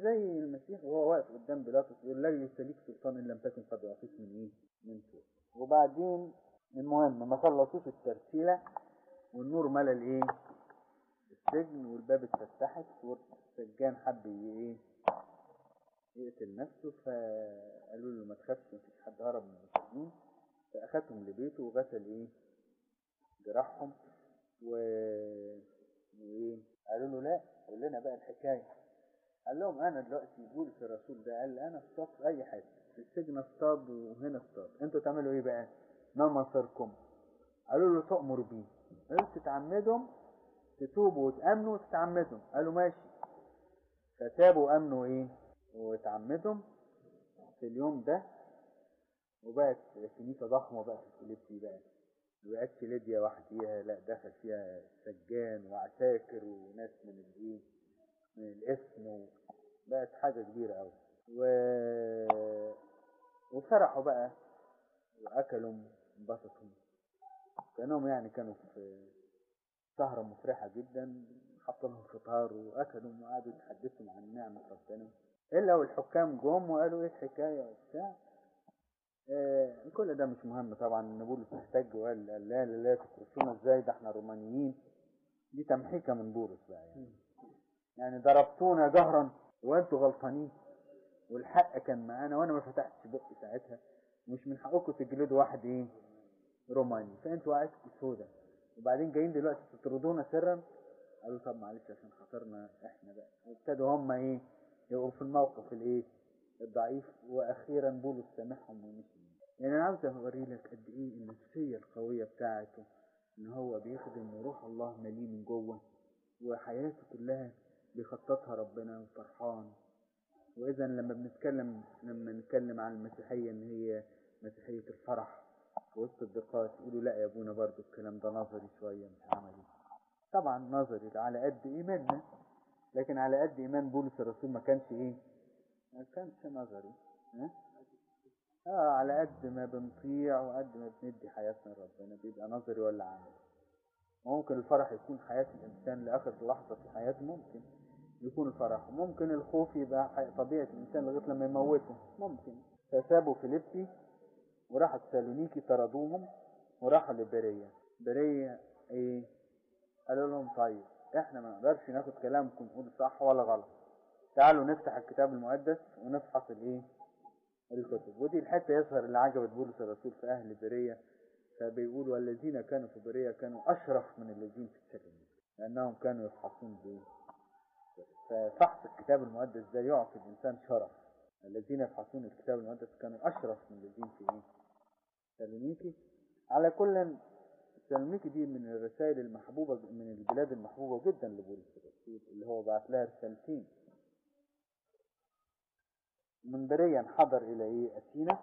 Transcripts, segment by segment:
زي المسيح وهو واقف قدام بيلاطس يقول لا ليس ليك سلطان ان لم تكن قد اعطيت من ايه؟ من فوق. وبعدين المهم ما خلصوش الترسيله والنور ملى الايه؟ السجن والباب اتفتحت والسجان حب ايه؟ يقتل نفسه فقالوا له ما تخافش مفيش حد هرب من المسجونين فاخدهم لبيته وغسل ايه؟ جراحهم و وايه؟ قالوا له لا قول لنا بقى الحكايه قال لهم انا دلوقتي بولس الرسول ده قال انا اصطاد في اي حته في السجن اصطاد وهنا اصطاد انتوا تعملوا ايه بقى ما مصيركم قالوا له تؤمر بيه قالوا تتعمدهم تتوبوا وتامنوا وتتعمدوا قالوا ماشي فتابوا وامنوا ايه وتعمدهم في اليوم ده وبقت كنيسه ضخمه بقى في فيليبي بقى ما بقتش ليديا وحديها لا دخل فيها سجان وعساكر وناس من الايه من الاسم وبقت حاجه كبيره قوي و... وفرحوا بقى واكلوا انبسطوا كانهم يعني كانوا في سهرة مفرحة جدا حطوا لهم فطار واكلوا وقعدوا يتحدثوا عن نعمة ربنا الا والحكام جم وقالوا ايه الحكاية وبتاع آه كل ده مش مهم طبعا ان بولس احتج وقال لا لا لا تكرسونا ازاي ده احنا رومانيين دي تمحيكة من بولس بقى يعني يعني ضربتونا جهرا وانتوا غلطانين والحق كان معانا وانا ما فتحتش بقي ساعتها مش من حقكم تجلدوا واحد ايه روماني فانتوا وقعتكم سودا وبعدين جايين دلوقتي تطردونا سرا قالوا طب معلش عشان خاطرنا احنا بقى وابتدوا هم ايه يبقوا في الموقف الايه الضعيف واخيرا بولس سامحهم ومشي يعني انا عاوز اوري لك قد ايه النفسيه القويه بتاعته ان هو بيخدم وروح الله مليه من جوه وحياته كلها بيخططها ربنا وفرحان واذا لما بنتكلم لما نتكلم عن المسيحيه ان هي مسيحيه الفرح في وسط الضيقات يقولوا لا يا ابونا برضو الكلام ده نظري شويه مش عملي طبعا نظري ده على قد ايماننا لكن على قد ايمان بولس الرسول ما كانش ايه ما كانش نظري ها اه على قد ما بنطيع وقد ما بندي حياتنا لربنا بيبقى نظري ولا عملي ممكن الفرح يكون حياة الإنسان لآخر لحظة في حياته ممكن يكون الفرح ممكن الخوف يبقى طبيعة الإنسان لغاية لما يموته ممكن فسابوا فيليبي وراحوا تسالونيكي طردوهم وراحوا لبرية برية ايه قالوا لهم طيب احنا ما نقدرش ناخد كلامكم نقول صح ولا غلط تعالوا نفتح الكتاب المقدس ونفحص الايه الكتب ودي الحتة يظهر اللي عجبت بولس الرسول في اهل برية فبيقول والذين كانوا في برية كانوا اشرف من الذين في السلم لانهم كانوا يفحصون بايه ففحص الكتاب المقدس ده يعطي الانسان شرف الذين يفحصون الكتاب المقدس كانوا اشرف من الذين في ايه سالونيكي على كل سالونيكي دي من الرسائل المحبوبة من البلاد المحبوبة جدا لبولس الرسول اللي هو بعت لها رسالتين من بريا انحدر الى ايه اثينا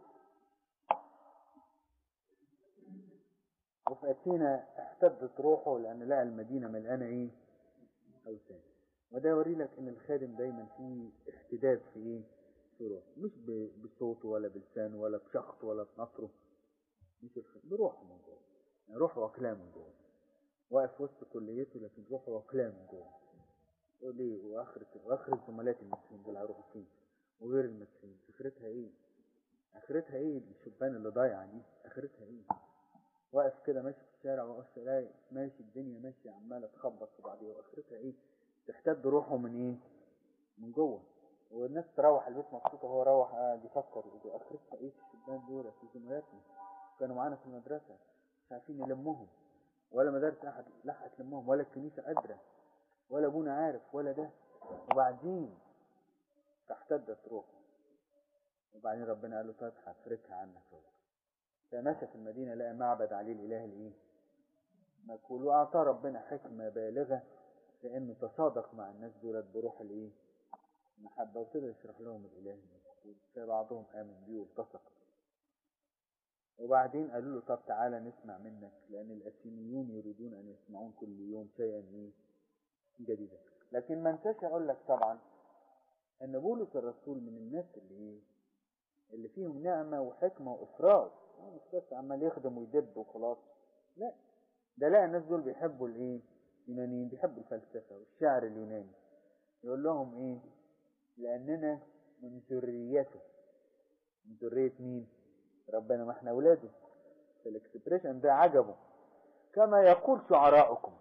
وفي اثينا احتدت روحه لان لقى المدينة ملقانة ايه اوثان وده يوري لك ان الخادم دايما فيه احتداد في ايه في روحه مش بصوته ولا بلسانه ولا بشخصه ولا بنصره مش الخادم بروحه من جوه يعني روحه واكلاه من جوه واقف وسط كليته لكن روحه واكلاه من جوه يقول ليه واخرة واخرة زملاتي المسلمين دول هيروحوا فين وغير المسلمين اخرتها ايه اخرتها ايه الشبان اللي ضايعه دي اخرتها ايه واقف كده ماشي في الشارع واقف الاقي ماشي الدنيا ماشيه عماله تخبط في بعضيها واخرتها ايه تحتد روحه من ايه من جوه والناس تروح البيت مبسوطه وهو روح قاعد يفكر يقول اخرتها ايه في الشبان دول في زملاتنا كانوا معانا في المدرسه مش عارفين يلمهم ولا مدارس احد لحقت تلمهم ولا الكنيسه قادره ولا ابونا عارف ولا ده وبعدين فاحتدت روحه وبعدين ربنا قال له طيب هفركها عنك روحك فمشى في المدينة لقى معبد عليه الإله الإيه؟ مكول وأعطاه ربنا حكمة بالغة لأنه تصادق مع الناس دولت بروح الإيه؟ محبة وابتدى يشرح لهم الإله المكول فبعضهم آمن بيه والتصق وبعدين قالوا له طب تعالى نسمع منك لأن الأثينيون يريدون أن يسمعون كل يوم شيئا إيه؟ جديدا لكن ما انساش أقول لك طبعا ان بولس الرسول من الناس اللي ايه اللي فيهم نعمه وحكمه وافراز مش بس عمال يخدم ويدب وخلاص لا ده لا الناس دول بيحبوا الايه اليونانيين بيحبوا الفلسفه والشعر اليوناني يقول لهم ايه لأننا من ذريته من ذرية مين ربنا ما احنا اولاده فالاكسبريشن ده عجبه كما يقول شعراؤكم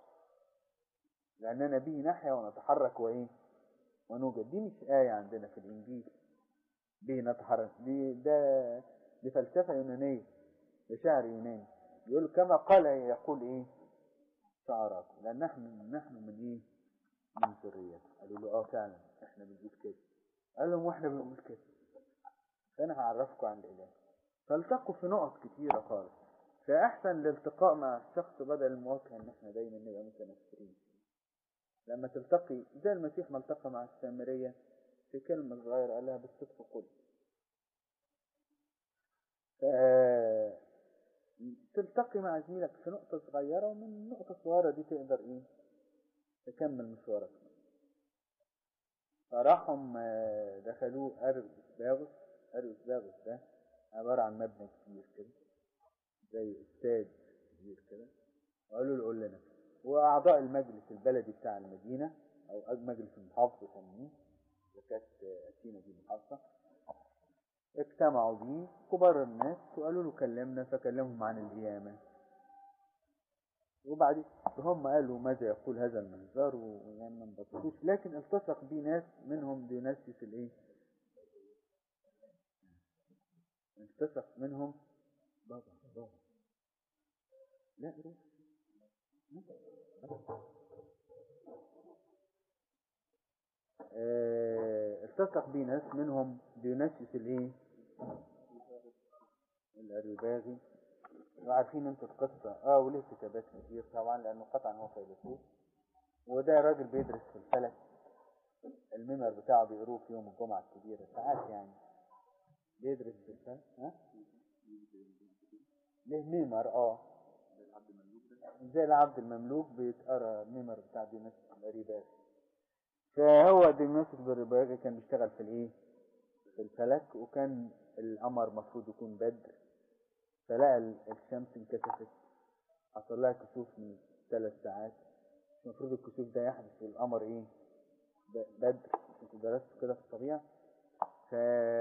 لأننا به نحيا ونتحرك وإيه ونوجد دي مش آية عندنا في الإنجيل به نتحرك دي ده دي فلسفة يونانية ده شعر يوناني يقول كما قال يقول إيه شعراؤكم لأن نحن نحن من إيه من ذريته قالوا له اه فعلا احنا بنقول كده قال لهم واحنا بنقول كده فانا هعرفكم عن الاله فالتقوا في نقط كتيرة خالص فاحسن الالتقاء مع الشخص بدل المواجهة ان احنا دايما نبقى متنفرين لما تلتقي زي المسيح ما التقى مع السامرية في كلمة صغيرة قالها بالصدق قل ف... تلتقي مع زميلك في نقطة صغيرة ومن النقطة الصغيرة دي تقدر ايه تكمل مشوارك فراحهم دخلوه أريوس باغوس أريوس باغوس ده عبارة عن مبنى كبير كده زي استاد كبير كده وقالوا له قول لنا وأعضاء المجلس البلدي بتاع المدينة أو مجلس المحافظة يسميه وكانت أثينا دي محافظة اجتمعوا بيه كبار الناس وقالوا له كلمنا فكلمهم عن القيامة وبعد هم قالوا ماذا يقول هذا المنظر ويعني ما انبسطوش لكن التصق بيه ناس منهم ديوناسيوس الايه التصق منهم بابا بابا لا روح اه التصق بيه ناس منهم ديوناسيوس الايه الاريوباغي وعارفين انتوا القصة اه وليه كتابات كتير طبعا لانه قطعا هو فيلسوف وده راجل بيدرس في الفلك الميمر بتاعه بيقروه في يوم الجمعة الكبيرة ساعات يعني بيدرس في الفلك ها ليه ميمر اه زي العبد المملوك بيتقرا الميمر بتاع ديونيسوس الاريباغي فهو ديونيسوس الاريباغي كان بيشتغل في الايه في الفلك وكان القمر مفروض يكون بدر فلقى الشمس انكسفت حصل لها كسوف من ثلاث ساعات المفروض الكسوف ده يحدث والقمر ايه بدر انتوا درستوا كده في الطبيعة ف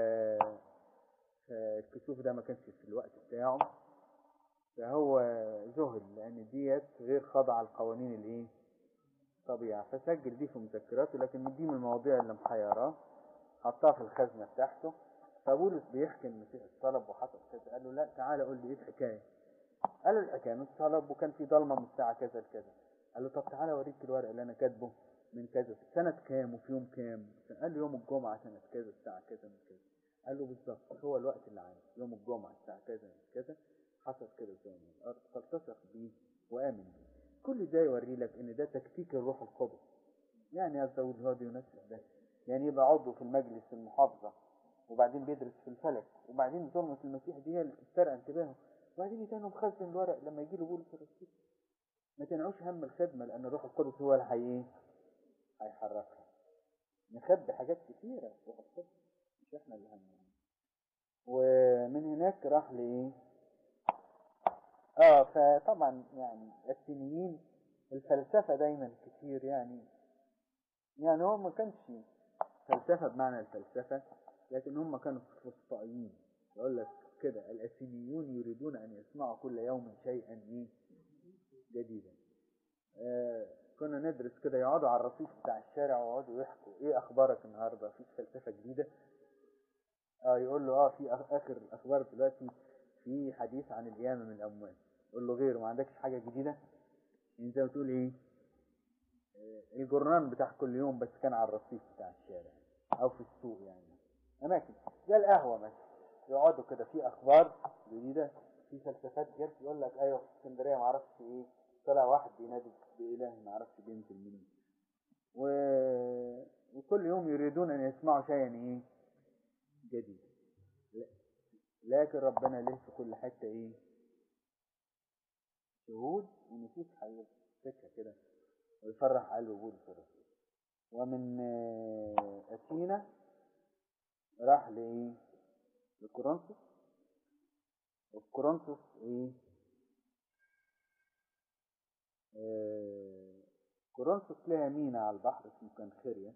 فالكسوف ده ما كانش في الوقت بتاعه فهو ذهل لان ديت غير خاضعة لقوانين الايه الطبيعة فسجل دي في مذكراته لكن دي من المواضيع اللي محيراه حطها في الخزنة بتاعته فبولس بيحكي المسيح الطلب وحصل كذا قال له لا تعالى قول لي ايه الحكايه قال له الحكايه من الطلب وكان في ضلمه من الساعه كذا لكذا قال له طب تعالى اوريك الورق اللي انا كاتبه من كذا سنه كام وفي يوم كام قال له يوم الجمعه سنه كذا الساعه كذا من كذا قال له بالظبط هو الوقت اللي عارف يوم الجمعه الساعه كذا من كذا حصل كده زي من الارض فالتصق بيه وامن بيه كل ده يوري لك ان ده تكتيك الروح القدس يعني الزوج هو ديونيسيوس ده يعني يبقى عضو في المجلس المحافظه وبعدين بيدرس في الفلك وبعدين ظلمة المسيح دي هي اللي تسترق انتباهه وبعدين يتاني مخزن الورق لما يجي له بولس الرسول ما تنعوش هم الخدمة لأن الروح القدس هو اللي هي ايه هيحركها نخبي حاجات كتيرة روح القدس مش احنا اللي هم ومن هناك راح لإيه اه فطبعا يعني السنيين الفلسفة دايما كتير يعني يعني هو ما كانش فلسفة بمعنى الفلسفة لكن هم كانوا فسطائيين يقول لك كده الأثينيون يريدون أن يسمعوا كل يوم شيئا إيه جديدا آه كنا ندرس كده يقعدوا على الرصيف بتاع الشارع ويقعدوا يحكوا ايه اخبارك النهارده في فلسفه جديده اه يقول له اه في اخر الاخبار دلوقتي في حديث عن القيامه من الاموات يقول له غيره ما عندكش حاجه جديده انت بتقول ايه آه الجرنان بتاع كل يوم بس كان على الرصيف بتاع الشارع او في السوق يعني اماكن زي القهوه مثلا يقعدوا كده في اخبار جديده في فلسفات جت يقول لك ايوه في اسكندريه ما اعرفش ايه طلع واحد بينادي باله ما اعرفش بينزل منين و... وكل يوم يريدون ان يسمعوا شيئا ايه جديد لا. لكن ربنا له في كل حته ايه شهود ونفوس هيمسكها كده ويفرح قلب بولس الرسول ومن اثينا راح لايه لكورنثوس وكورنثوس ايه آه كورنثوس لها مينا على البحر اسمه كنخريا